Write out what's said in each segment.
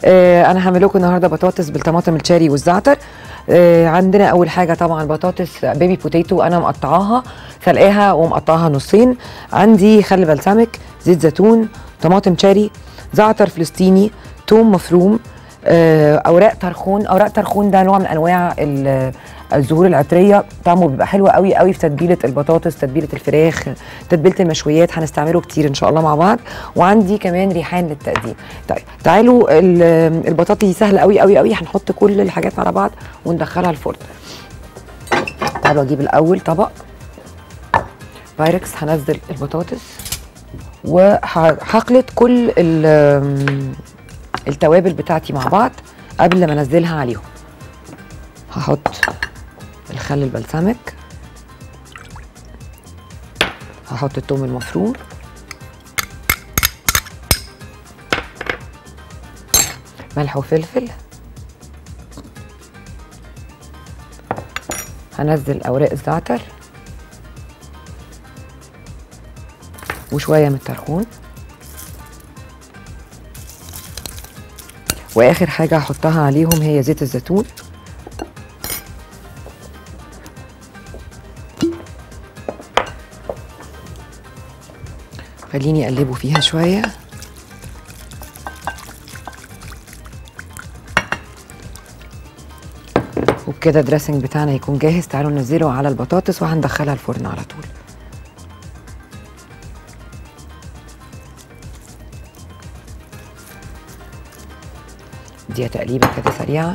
آه انا هعمل لكم النهارده بطاطس بالطماطم الشاري والزعتر آه عندنا اول حاجه طبعا بطاطس بيبي بوتيتو انا مقطعاها سلقاها ومقطعاها نصين عندي خل بلسمك زيت زيتون طماطم شاري زعتر فلسطيني توم مفروم آه، اوراق ترخون اوراق ترخون ده نوع من انواع ال- الزهور العطريه طعمه بيبقى حلو قوي قوي في تتبيله البطاطس تتبيله الفراخ تتبيله المشويات هنستعمله كتير ان شاء الله مع بعض وعندي كمان ريحان للتقديم طيب تعالوا ال- البطاطس دي سهله قوي قوي قوي هنحط كل الحاجات على بعض وندخلها الفرن تعالوا اجيب الاول طبق بايركس هنزل البطاطس وهخلط كل ال- التوابل بتاعتي مع بعض قبل ما انزلها عليهم هحط الخل البلسمك هحط الثوم المفروم ملح وفلفل هنزل اوراق الزعتر وشويه من الطرخون واخر حاجه هحطها عليهم هي زيت الزيتون خليني اقلبه فيها شويه وبكده الدريسنج بتاعنا يكون جاهز تعالوا ننزله على البطاطس وهندخلها الفرن على طول دي تقليبه كده سريعه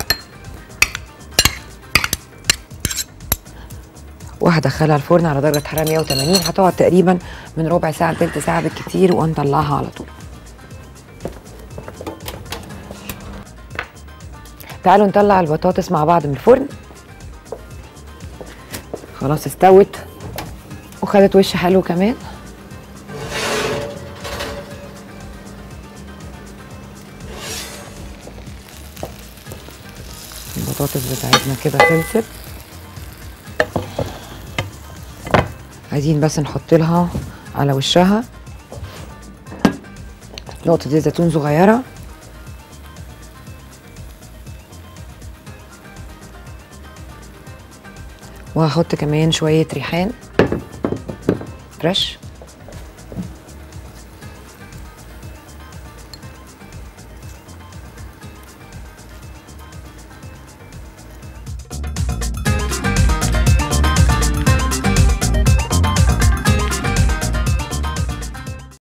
وهدخلها الفرن على درجه حراره 180 هتقعد تقريبا من ربع ساعه لتلت ساعه بالكتير ونطلعها على طول تعالوا نطلع البطاطس مع بعض من الفرن خلاص استوت وخدت وش حلو كمان البطاطس بتاعتنا كده خلصت عايزين بس نحط لها على وشها نقطة زيت زيتون صغيرة وهحط كمان شوية ريحان فريش